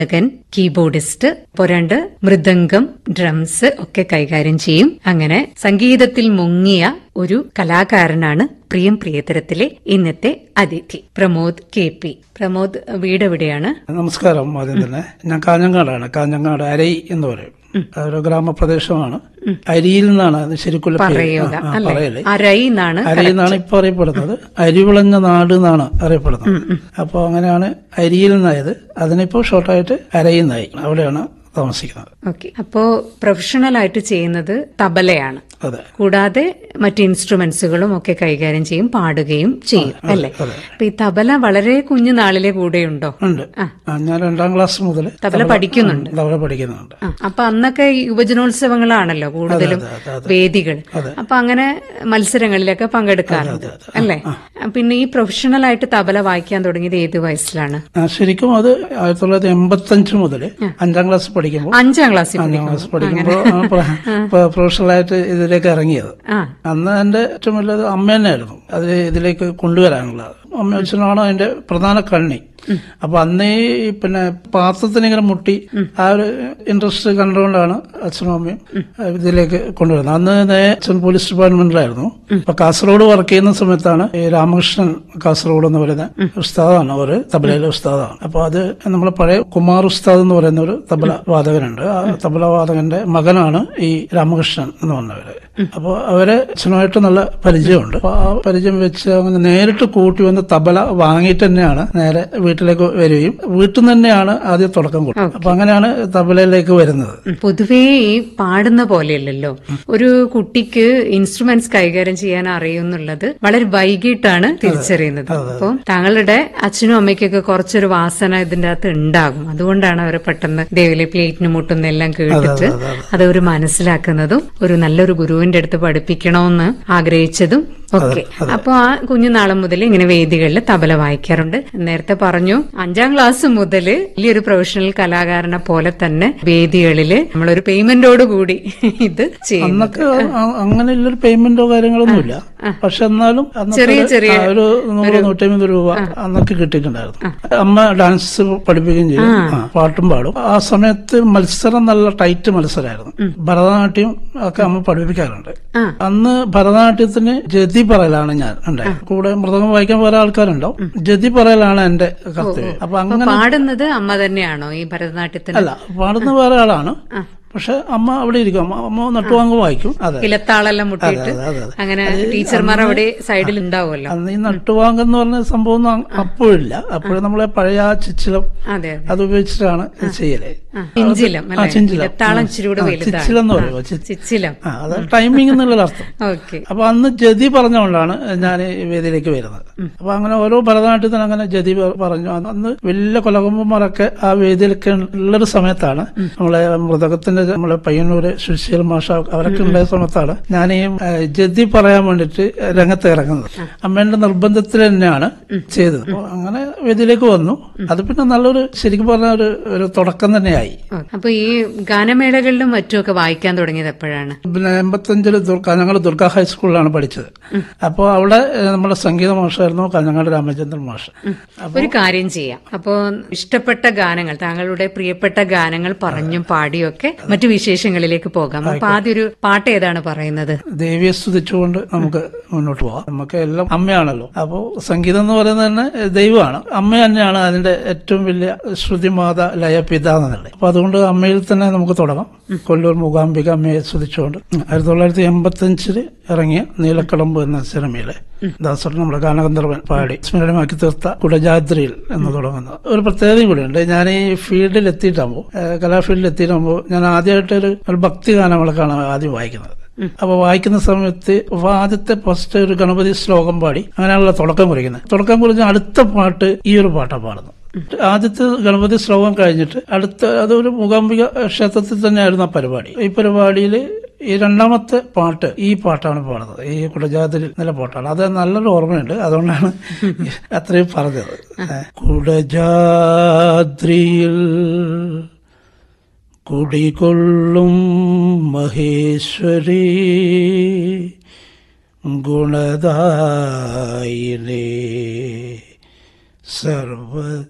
ഗായകൻ keyboardist പൊരണ്ട് mridangam drums ഒക്കെ കൈകാര്യം ചെയ്യും അങ്ങനെ സംഗീതത്തിൽ മുങ്ങിയ ഒരു കലാകാരനാണ് പ്രിയം പ്രിയതരത്തിലെ ഇന്നത്തെ അതിഥി പ്രമോദ് കെ പി പ്രമോദ് വീട് എവിടെയാണ് നമസ്കാരം ആദ്യം തന്നെ ഞാൻ കാഞ്ഞങ്ങാടാണ് കാഞ്ഞങ്ങാട് അരൈ എന്ന് പറയും ഒരു ഗ്രാമപ്രദേശമാണ് അരിയിൽ നിന്നാണ് അത് ശരിക്കുള്ള പേര്. പറയുക ആ, ആ, അല്ലെ പറയല് അരൈ എന്നാണ് അരി എന്നാണ് ഇപ്പൊ അറിയപ്പെടുന്നത് അരിവിളഞ്ഞ നാട് എന്നാണ് അറിയപ്പെടുന്നത് അപ്പൊ അങ്ങനെയാണ് അരിയിൽ നിന്നായത് അതിനിപ്പോ ഷോർട്ടായിട്ട് അരയിൽ നിന്നായി അവിടെയാണ് താമസിക്കുന്നത് ഓക്കെ അപ്പോ പ്രൊഫഷണൽ ആയിട്ട് ചെയ്യുന്നത് തബലയാണ് അതെ കൂടാതെ മറ്റ് ഇൻസ്ട്രുമെന്റ്സുകളും ഒക്കെ കൈകാര്യം ചെയ്യും പാടുകയും ചെയ്യും അല്ലെ അതെ. അപ്പൊ ഈ തബല വളരെ കുഞ്ഞു നാളിലെ കൂടെയുണ്ടോ ഉണ്ട് ആ. ആ, ഞാൻ രണ്ടാം ക്ലാസ് മുതൽ തബല പഠിക്കുന്നുണ്ട് തബല പഠിക്കുന്നുണ്ട് ആ, അപ്പൊ അന്നൊക്കെ ഈ യുവജനോത്സവങ്ങളാണല്ലോ കൂടുതലും അതെ, അതെ, അതെ. വേദികൾ അതെ. അപ്പൊ അങ്ങനെ മത്സരങ്ങളിലൊക്കെ പങ്കെടുക്കാറുണ്ട് അല്ലേ പിന്നെ ഈ പ്രൊഫഷണൽ ആയിട്ട് തബല വായിക്കാൻ തുടങ്ങിയത് ഏത് വയസ്സിലാണ് ആ, ശരിക്കും അത് ആയിരത്തി തൊള്ളായിരത്തി എൺപത്തി അഞ്ച് മുതൽ അഞ്ചാം ക്ലാസ് പഠിക്കുമ്പോൾ അഞ്ചാം ക്ലാസ്സിൽ അഞ്ചാം ക്ലാസ് പഠിക്കുമ്പോൾ പ്രൊഫഷണലായിട്ട് ഇതിലേക്ക് ഇറങ്ങിയത് ആ അന്ന് എന്റെ ഏറ്റവും വലിയത് അമ്മ തന്നെയായിരുന്നു അത് ഇതിലേക്ക് കൊണ്ടുവരാനുള്ളത് അമ്മ അച്ഛനാണ് അതിന്റെ പ്രധാന കണ്ണി അപ്പൊ അന്ന് ഈ പിന്നെ പാത്രത്തിന് ഇങ്ങനെ മുട്ടി ആ ഒരു ഇൻട്രസ്റ്റ് കണ്ടുകൊണ്ടാണ് അച്ഛനും അമ്മയും ഇതിലേക്ക് കൊണ്ടുവരുന്നത് അന്ന് നേ- അച്ഛൻ പോലീസ് ഡിപ്പാർട്ട്മെന്റിലായിരുന്നു അപ്പൊ കാസർഗോഡ് വർക്ക് ചെയ്യുന്ന സമയത്താണ് ഈ രാമകൃഷ്ണൻ കാസർഗോഡ് എന്ന് പറയുന്ന ഉസ്താദാണ് ഒരു തബലയിലെ ഉസ്താദാണ് അപ്പൊ അത് നമ്മുടെ പഴയ കുമാർ ഉസ്താദ് എന്ന് പറയുന്ന ഒരു തബല വാദകനുണ്ട് ആ തബല വാദകന്റെ മകനാണ് ഈ രാമകൃഷ്ണൻ എന്ന് പറഞ്ഞവര് അപ്പോൾ അവരെ അച്ഛനുമായിട്ട് നല്ല പരിചയമുണ്ട് അപ്പൊ ആ പരിചയം വെച്ച് അങ്ങനെ നേരിട്ട് കൂട്ടി വന്ന് തബല വാങ്ങിയിട്ട് തന്നെയാണ് നേരെ വീട്ടിലേക്ക് വരികയും വീട്ടിൽ നിന്ന് തന്നെയാണ് ആദ്യം തുടക്കം കൊടുത്തത് അപ്പൊ അങ്ങനെയാണ് തബലയിലേക്ക് വരുന്നത് പൊതുവേ ഈ പാടുന്ന പോലെയല്ലല്ലോ ഒരു കുട്ടിക്ക് ഇൻസ്ട്രുമെന്റ്സ് കൈകാര്യം ചെയ്യാൻ അറിയുന്നുള്ളത് വളരെ വൈകിട്ടാണ് തിരിച്ചറിയുന്നത് അപ്പം താങ്കളുടെ അച്ഛനും അമ്മയ്ക്കൊക്കെ കുറച്ചൊരു വാസന ഇതിന്റെ അകത്ത് ഉണ്ടാകും അതുകൊണ്ടാണ് അവർ പെട്ടെന്ന് ദേവിലെ പ്ലേറ്റിന് മുട്ടുന്ന എല്ലാം കേട്ടിട്ട് അത് അവർ മനസ്സിലാക്കുന്നതും ഒരു നല്ലൊരു ഗുരുവിന്റെ അടുത്ത് പഠിപ്പിക്കണമെന്ന് ആഗ്രഹിച്ചതും ഒക്കെ അപ്പൊ ആ കുഞ്ഞുനാളം മുതൽ ഇങ്ങനെ വേദികളിൽ തബല വായിക്കാറുണ്ട് നേരത്തെ പറഞ്ഞു അഞ്ചാം ക്ലാസ് മുതൽ വലിയൊരു പ്രൊഫഷണൽ കലാകാരനെ പോലെ തന്നെ വേദികളില് നമ്മളൊരു പേയ്മെന്റോട് കൂടി ഇത് ചെയ്യും അന്നൊക്കെ അ- അങ്ങനെയുള്ളൊരു പേയ്മെന്റോ കാര്യങ്ങളൊന്നുമില്ല പക്ഷെ എന്നാലും അന്നത്തെ ചെറിയ ഒരു- ചെറിയ ആ, ഒരു നൂറ് നൂറ്റമ്പത് രൂപ അന്നൊക്കെ കിട്ടിയിട്ടുണ്ടായിരുന്നു അമ്മ ഡാൻസ് പഠിപ്പിക്കുകയും ചെയ്യും ആ, പാട്ടും പാടും ആ സമയത്ത് മത്സരം നല്ല ടൈറ്റ് മത്സരമായിരുന്നു ഭരതനാട്യം ഒക്കെ അമ്മ പഠിപ്പിക്കാറുണ്ട് ആ. അന്ന് ഭരതനാട്യത്തിന് ജതി പറയലാണ് ഞാൻ ഉണ്ടായത് കൂടെ മൃദംഗം വായിക്കാൻ വേറെ ആൾക്കാരുണ്ടാവും ജതി പറയലാണ് എന്റെ കർത്തവ്യം അപ്പൊ അപ്പൊ അങ്ങനെ പാടുന്നത് അമ്മ തന്നെയാണോ ഈ ഭരതനാട്യത്തിന് അല്ല പാടുന്ന വേറെ ആളാണ് പക്ഷെ അമ്മ അവിടെ ഇരിക്കും അമ്മ അമ്മ നട്ടുവാങ്ങ് വായിക്കും അതെ ഇലത്താളെല്ലാം മുട്ടിയിട്ട് അതെ, അതെ, അതെ. അങ്ങനെ ടീച്ചർമാർ അവിടെ സൈഡിൽ ഉണ്ടാവുമല്ലോ അന്ന് ഈ നട്ടുവാങ്ക് എന്ന് പറഞ്ഞ സംഭവം ഒന്നും അ- അപ്പോഴില്ല അപ്പോഴും നമ്മളെ പഴയ ആ ചിച്ചിലം അതെ അതെ അത് ഉപയോഗിച്ചിട്ടാണ് ഇത് ചെയ്യല് ആ, ചിഞ്ചിലം ആ, അല്ലെ ചിഞ്ചിലം. ഇലത്താളം ഇച്ചിരി കൂടെ ആ, വലുതാണ് ചിച്ചിലം എന്ന് പറയും ചി- ചിച്ചിലം ആ അത് ടൈമിംഗ് എന്നുള്ള അർത്ഥം ഓക്കെ അപ്പൊ അന്ന് ജതി പറഞ്ഞുകൊണ്ടാണ് ഞാൻ ഈ വേദിയിലേക്ക് വരുന്നത് അപ്പൊ അങ്ങനെ ഓരോ ഭരതനാട്യത്തിന് അങ്ങനെ ജതി പ- പറഞ്ഞു അന്ന് അന്ന് വലിയ കൊലകൊമ്പന്മാരൊക്കെ ആ വേദിയിലൊക്കെ ഉള്ളൊരു സമയത്താണ് നമ്മളെ മൃതകത്തിന്റെ നമ്മളെ പയ്യന്നൂര് സുശീൽ മാഷ അവരൊക്കെ ഉണ്ടായ സമയത്താണ് ഞാൻ ഈ ഏഹ്, ജതി പറയാൻ വേണ്ടിട്ട് രംഗത്ത് ഇറങ്ങുന്നത് അമ്മേന്റെ നിർബന്ധത്തിൽ തന്നെയാണ് ചെയ്തത് അപ്പൊ അങ്ങനെ വേദിയിലേക്ക് വന്നു അത് പിന്നെ നല്ലൊരു ശരിക്കും പറഞ്ഞ ഒരു ഒരു തുടക്കം തന്നെയായി അപ്പൊ ഈ ഗാനമേളകളിലും മറ്റുമൊക്കെ വായിക്കാൻ തുടങ്ങിയത് എപ്പോഴാണ് പിന്നെ എൺപത്തഞ്ചില് ദുർഗ ഞങ്ങൾ ദുർഗ ഹൈസ്കൂളിലാണ് പഠിച്ചത് അപ്പോൾ അവിടെ ഏഹ്, നമ്മുടെ സംഗീത മാഷായിരുന്നു കാഞ്ഞങ്ങാട് രാമചന്ദ്രൻ മാഷ് അപ്പൊ ഒരു കാര്യം ചെയ്യാം അപ്പോ ഇഷ്ടപ്പെട്ട ഗാനങ്ങൾ താങ്കളുടെ പ്രിയപ്പെട്ട ഗാനങ്ങൾ പറഞ്ഞും പാടിയും ഒക്കെ മറ്റു വിശേഷങ്ങളിലേക്ക് പോകാം അപ്പൊ ആദ്യം ഒരു പാട്ട് ഏതാണ് പറയുന്നത് ദേവിയെ സ്തുതിച്ചുകൊണ്ട് നമുക്ക് മുന്നോട്ട് പോകാം നമുക്ക് എല്ലാം അമ്മയാണല്ലോ അപ്പോൾ സംഗീതം എന്ന് പറയുന്നത് തന്നെ ദൈവമാണ് അമ്മ തന്നെയാണ് അതിന്റെ ഏറ്റവും വലിയ ശ്രുതിമാത ലയപിത എന്നുള്ളത് അപ്പൊ അതുകൊണ്ട് അമ്മയിൽ തന്നെ നമുക്ക് തുടങ്ങാം കൊല്ലൂർ മൂകാംബിക അമ്മയെ സ്തുതിച്ചുകൊണ്ട് ആയിരത്തി തൊള്ളായിരത്തി എൺപത്തി അഞ്ചില് ഇറങ്ങിയ നീലക്കടമ്പ് എന്ന സിനിമയിലെ ദാസർ നമ്മുടെ ഗാനഗന്ധർവൻ പാടി സ്മരണമാക്കി തീർത്ത കുടജാദ്രിയിൽ എന്ന് തുടങ്ങുന്ന ഒരു പ്രത്യേകതയും കൂടിയുണ്ട് ഞാൻ ഈ ഫീൽഡിൽ എത്തിയിട്ടാകുമ്പോൾ കലാഫീൽഡിൽ എത്തിയിട്ടാകുമ്പോൾ ഞാൻ ആദ്യമായിട്ട് ഒരു ഒരു ഭക്തി ഗാനങ്ങളൊക്കെയാണ് ആദ്യം വായിക്കുന്നത് അപ്പൊ വായിക്കുന്ന സമയത്ത് അപ്പൊ ആദ്യത്തെ ഫസ്റ്റ് ഒരു ഗണപതി ശ്ലോകം പാടി അങ്ങനെയാണല്ലോ തുടക്കം കുറിക്കുന്നത് തുടക്കം കുറിച്ച് അടുത്ത പാട്ട് ഈ ഒരു പാട്ടാണ് പാടുന്നത് ആദ്യത്തെ ഗണപതി ശ്ലോകം കഴിഞ്ഞിട്ട് അടുത്ത അതൊരു മൂകാംബിക ക്ഷേത്രത്തിൽ തന്നെയായിരുന്നു ആ പരിപാടി ഈ പരിപാടിയിൽ ഈ രണ്ടാമത്തെ പാട്ട് ഈ പാട്ടാണ് പാടുന്നത് ഈ കുടജാതിരി നല്ല പാട്ടാണ് അത് നല്ലൊരു ഓർമ്മയുണ്ട് അതുകൊണ്ടാണ് അത്രയും പറഞ്ഞത് ഏ. കുടജാദ്രിയിൽ കുടികൊള്ളും മഹേശ്വരി ഗുണദായിനേ സർവ